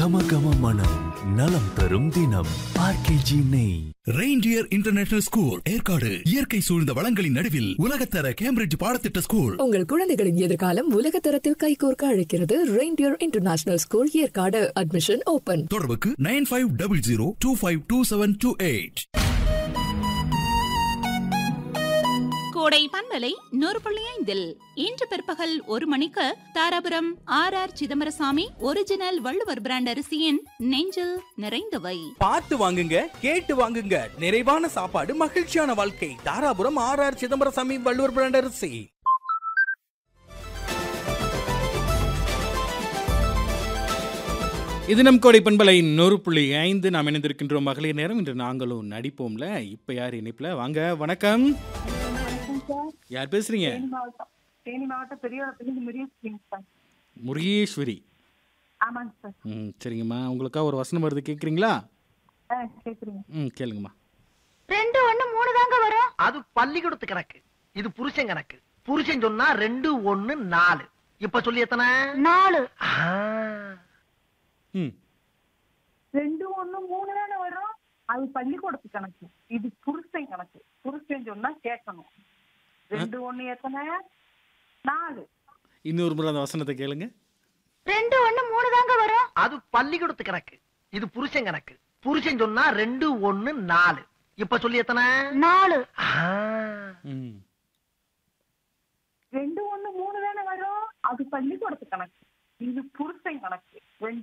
கம கம மனம் நலம் தரும் தினம் ஆர்கேஜி நெய் ரெயின்டியர் இன்டர்நேஷனல் ஸ்கூல் ஏற்காடு இயற்கை சூழ்ந்த வளங்களின் நடுவில் உலகத்தர கேம்பிரிட்ஜ் பாடத்திட்ட ஸ்கூல் உங்கள் குழந்தைகளின் எதிர்காலம் உலக தரத்தில் கைகோர்க்க அழைக்கிறது Reindeer international school Yercaud admission open தொடர்புக்கு nine five double zero two five two seven two eight கோடை பண்பலை நூறு புள்ளி ஐந்தில் இன்று பிற்பகல் ஒரு மணிக்கு Dharapuram R R Chidambarasamy original Valluvar brand அரிசியின் நெஞ்சில் நிறைந்தவை பார்த்து வாங்குங்க கேட்டு வாங்குங்க நிறைவான சாப்பாடு மகிழ்ச்சியான வாழ்க்கை Dharapuram R R Chidambarasamy Valluvar brand அரிசி இது நம் கோடை பண்பலை நூறு புள்ளி ஐந்து நாம் இணைந்திருக்கின்றோம் மகளிர் நேரம் இன்று நாங்களும் நடிப்போம்ல இப்போ யார் இணைப்பில் வாங்க வணக்கம் யார் பேசுறீங்க தேனி மாவட்டம் தேனி மாவட்டம் பெரியவரத்துலேருந்து முருகேஸ்வரிங்க சார் முருகேஸ்வரி ஆமாங்க சார் ம் சரிங்கம்மா உங்களுக்காக ஒரு வசனம் வருது கேட்குறீங்களா ஆ கேட்குறீங்க ம் கேளுங்கம்மா ரெண்டு ஒண்ணு மூணு தாங்க வரும் அது பள்ளிக்கூடத்து கணக்கு இது புருஷன் கணக்கு புருஷன் சொன்னா ரெண்டு ஒண்ணு நாலு இப்ப சொல்லி எத்தனை நாலு ஆ, ம் ரெண்டு ஒண்ணு மூணு தானே வரும் அது பள்ளிக்கூடத்து கணக்கு இது புருஷன் கணக்கு புருஷன் சொன்னா கேட்கணும் ரெண்டு ஒண்ணு எத்தனை நாலு இன்னொரு முறை அந்த வசனத்தை கேளுங்க ரெண்டு ஒண்ணு மூணு தாங்க வரும் அது பள்ளிக்கூடத்து கணக்கு இது புருஷன் கணக்கு புருஷன் சொன்னா ரெண்டு ஒண்ணு நாலு இப்ப சொல்லி எத்தனை நாலு ஆ, ம் ரெண்டு ஒண்ணு மூணு தானே வரும் அது பள்ளிக்கூடத்து கணக்கு இது புருஷன் கணக்கு ரெண்டு